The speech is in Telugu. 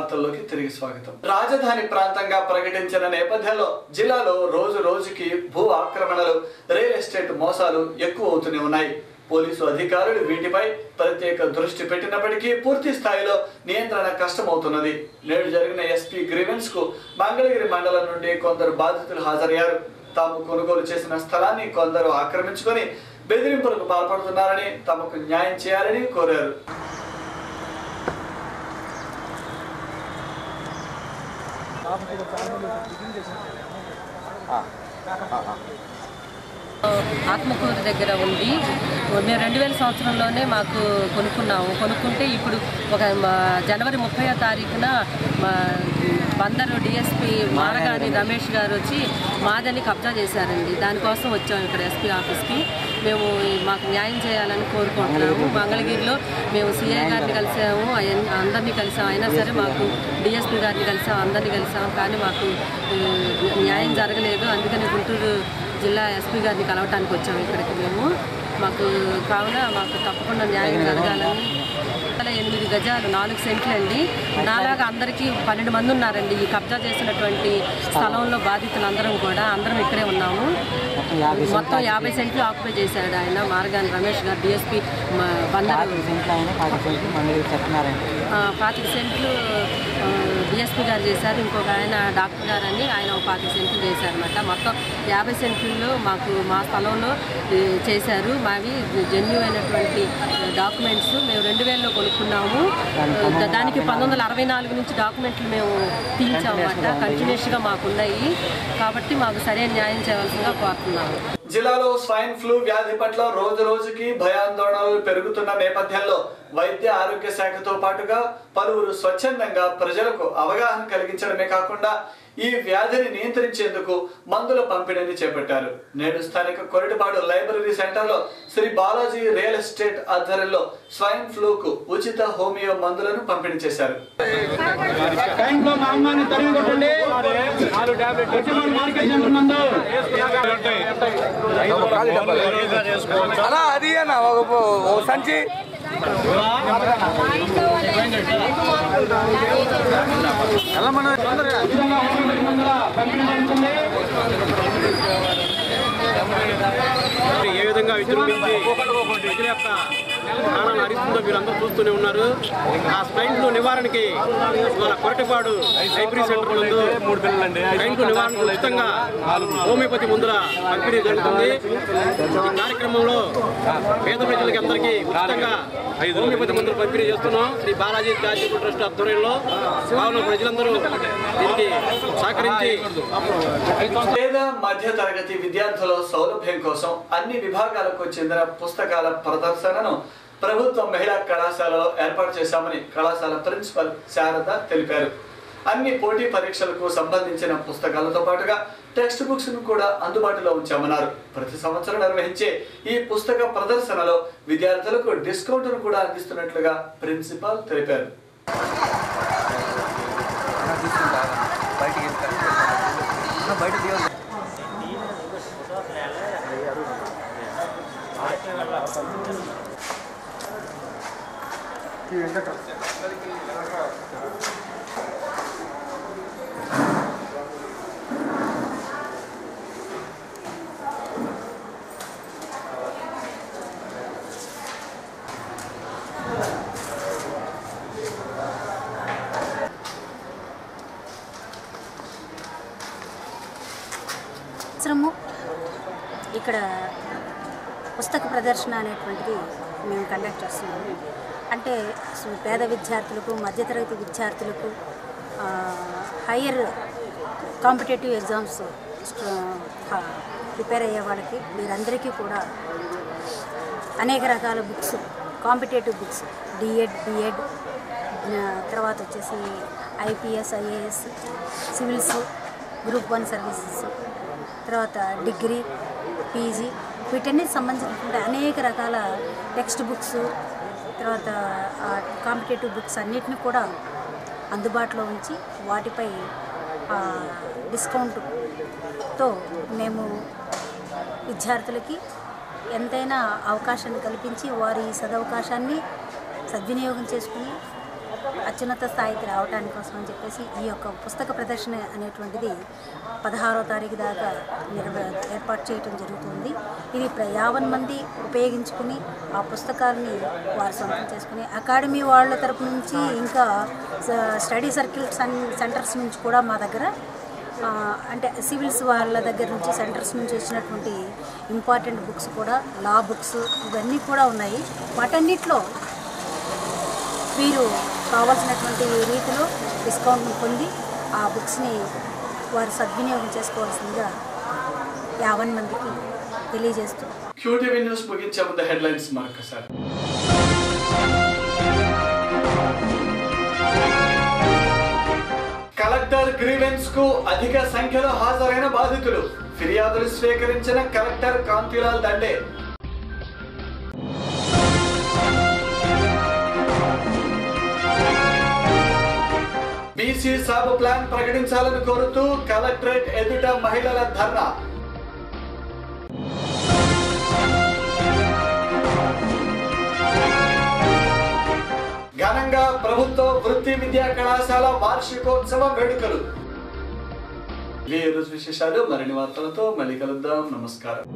వార్తల్లోకి తిరిగి స్వాగతం రాజధాని ప్రాంతంగా ప్రకటించిన నేపథ్యంలో జిల్లాలో రోజు రోజుకి భూ ఆక్రమణలు రియల్ ఎస్టేట్ మోసాలు ఎక్కువ అవుతూనే ఉన్నాయి పోలీసు అధికారులు వీటిపై ప్రత్యేక దృష్టి పెట్టినప్పటికీ పూర్తి స్థాయిలో నియంత్రణ కష్టమవుతున్నది నేడు జరిగిన ఎస్పీ గ్రీవెన్స్ కు మంగళగిరి మండలం నుండి కొందరు బాధితులు హాజరయ్యారు తాము కొనుగోలు చేసిన స్థలాన్ని కొందరు ఆక్రమించుకొని బెదిరింపులకు పాల్పడుతున్నారని తమకు న్యాయం చేయాలని కోరారు ఆత్మకూరు దగ్గర ఉంది మేము రెండు వేల సంవత్సరంలోనే మాకు కొనుక్కున్నాము కొనుక్కుంటే ఇప్పుడు ఒక మా జనవరి ముప్పై తారీఖున మా బందరు డిఎస్పి మారగాని రమేష్ గారు వచ్చి మాదని కబ్జా చేశారండి దానికోసం వచ్చాము ఇక్కడ ఎస్పీ ఆఫీస్కి మేము ఈ- మాకు న్యాయం చేయాలని కోరుకుంటున్నాము మంగళగిరిలో మేము సిఐ గారిని కలిసాము అయన్- అందరినీ కలిసాం అయినా సరే మాకు డిఎస్పీ గారిని కలిసాం అందరినీ కలిసాం కానీ మాకు ఈ, న్యాయం జరగలేదు అందుకని గుంటూరు జిల్లా ఎస్పీ గారిని కలవటానికి వచ్చాము ఇక్కడికి మేము మాకు కావున మాకు తప్పకుండా న్యాయం జరగాలని వందల ఎనిమిది గజాలు నాలుగు సెంట్లు అండి నాలాగా అందరికీ పన్నెండు మంది ఉన్నారండి ఈ కబ్జా చేసినటువంటి స్థలంలో బాధితులందరం కూడా అందరం ఇక్కడే ఉన్నాము మొత్తం యాభై సెంట్లు ఆక్యుపై చేశాడు ఆయన మార్గాని రమేష్ గారు డిఎస్పీ బందరు సెంట్లు అయినా పాతి సెంట్లు మంగళగిరి సత్యనారాయణ ఆ, పాతిక సెంట్లు డిఎస్పీ గారు చేశారు ఇంకొక ఆయన డాక్టర్ గారు అని ఆయన ఒక పాతిక సెంట్లు చేశారు అనమాట మొత్తం యాభై సెంట్లలో మాకు మా స్థలంలో ఈ, చేశారు మావి జెన్యూ అయినటువంటి డాక్యుమెంట్స్ మేము రెండు వేలలో కొనుక్కున్నాము దా- దానికి పంతొమ్మిది వందల అరవై నాలుగు నుంచి డాక్యుమెంట్లు మేము తీయించాము అన్నమాట కంటిన్యూస్గా మాకు ఉన్నాయి కాబట్టి మాకు సరైన న్యాయం చేయవలసిందిగా కోరుతున్నాము జిల్లాలో స్వైన్ ఫ్లూ వ్యాధి పట్ల రోజు రోజుకి భయాందోళనలు పెరుగుతున్న నేపథ్యంలో వైద్య ఆరోగ్య శాఖతో పాటుగా పలువురు స్వచ్ఛందంగా ప్రజలకు అవగాహన కలిగించడమే కాకుండా ఈ వ్యాధిని నియంత్రించేందుకు మందుల పంపిణీని చేపట్టారు నేడు స్థానిక కొరటిపాడు లైబ్రరీ సెంటర్లో శ్రీ బాలాజీ రియల్ ఎస్టేట్ ఆధ్వర్యంలో స్వైన్ ఫ్లూకు ఉచిత హోమియో మందులను పంపిణీ చేశారు టైంలో మా అమ్మాయిని తరిగి కొట్టండి వచ్చిన మార్కెట్ సెంటర్ నందు అలా అది అన్న ఒక ఓ సంచి ఎలా మనం ఉచితంగా హోమియోపతి మందుల పంపిణీ జరుగుతుంది ఏ విధంగా విజృంభించి ప్రజల యొక్క ప్రాణాలను హరిస్తుందో మీరు అందరూ చూస్తూనే ఉన్నారు ఆ స్ప్రైన్ ఫ్లూ నివారణకి మన కొరటిపాడు లైబ్రరీ సెంటర్ నందు స్ప్రైన్ ఫ్లూ నివారణకు ఉచితంగా హోమియోపతి మందుల పంపిణీ జరుగుతుంది ఈ కార్యక్రమంలో పేద ప్రజలకి అందరికీ ఉచితంగా హోమియోపతి మందులు పంపిణీ చేస్తున్నాం శ్రీ బాలాజీ చారిటబుల్ ట్రస్ట్ ఆధ్వర్యంలో కావున ప్రజలందరూ దీనికి సహకరించి పేద మధ్య తరగతి విద్యార్థుల సౌలభ్యం కోసం అన్ని విభాగాలకు చెందిన పుస్తకాల ప్రదర్శనను ప్రభుత్వ మహిళా కళాశాలలో ఏర్పాటు చేశామని కళాశాల ప్రిన్సిపల్ శారద తెలిపారు అన్ని పోటీ పరీక్షలకు సంబంధించిన పుస్తకాలతో పాటుగా టెక్స్ట్ బుక్స్ ను కూడా అందుబాటులో ఉంచామన్నారు ప్రతి సంవత్సరం నిర్వహించే ఈ పుస్తక ప్రదర్శనలో విద్యార్థులకు డిస్కౌంట్ను కూడా అందిస్తున్నట్లుగా ప్రిన్సిపాల్ తెలిపారు బయటికి వెళ్తాను బయట దిగదు సంవత్సరము ఇక్కడ పుస్తక ప్రదర్శన అనేటువంటిది మేము కండక్ట్ చేస్తున్నాము అంటే సు- పేద విద్యార్థులకు మధ్యతరగతి విద్యార్థులకు ఆ, హయ్యర్ కాంపిటేటివ్ ఎగ్జామ్స్ ప్రిపేర్ అయ్యే వాళ్ళకి వీరందరికీ కూడా అనేక రకాల books competitive books DEd BEd తర్వాత వచ్చేసి IPS IAS civils group one services తర్వాత డిగ్రీ పీజీ వీటన్నిటి సంబంధించినటువంటి అనేక రకాల టెక్స్ట్ బుక్స్ తర్వాత కాంపిటేటివ్ బుక్స్ అన్నిటిని కూడా అందుబాటులో ఉంచి వాటిపై ఆ, డిస్కౌంట్తో మేము విద్యార్థులకి ఎంతైనా అవకాశాన్ని కల్పించి వారి ఈ సదవకాశాన్ని సద్వినియోగం చేసుకుని అత్యున్నత స్థాయికి రావడానికి కోసం అని చెప్పేసి ఈ యొక్క పుస్తక ప్రదర్శన అనేటువంటిది పదహారో తారీఖు దాకా నిర్వ ఏర్పాటు చేయడం జరుగుతుంది ఇది ప్ర- యావన్ మంది ఉపయోగించుకుని ఆ పుస్తకాలని వారు సొంతం చేసుకుని అకాడమీ వాళ్ళ తరపు నుంచి ఇంకా స- స్టడీ సర్కిల్ సన్ సెంటర్స్ నుంచి కూడా మా దగ్గర ఆ, అంటే సివిల్స్ వాళ్ళ దగ్గర నుంచి సెంటర్స్ నుంచి వచ్చినటువంటి ఇంపార్టెంట్ బుక్స్ కూడా లా బుక్స్ ఇవన్నీ కూడా ఉన్నాయి వాటన్నిటిలో వీరు కావాల్సినటువంటి రీతిలో డిస్కౌంట్ పొంది ఆ బుక్స్ని వారు సద్వినియోగం చేసుకోవాల్సిందిగా యావన్ మందికి తెలియజేస్తూ క్యూటీవీ న్యూస్ ముగించే ముందు హెడ్లైన్స్ మరొకసారి కలెక్టర్ గ్రీవెన్స్ కు అధిక సంఖ్యలో హాజరైన బాధితులు ఫిర్యాదులు స్వీకరించిన collector Kantilal Dande BC sub plan ప్రకటించాలని కోరుతూ కలెక్టరేట్ ఎదుట మహిళల ధర్నా ఘనంగా ప్రభుత్వ వృత్తి విద్యా కళాశాల వార్షికోత్సవ వేడుకలు ఇవే ఈ రోజు విశేషాలు మరిన్ని వార్తలతో మళ్ళీ కలుద్దాం నమస్కారం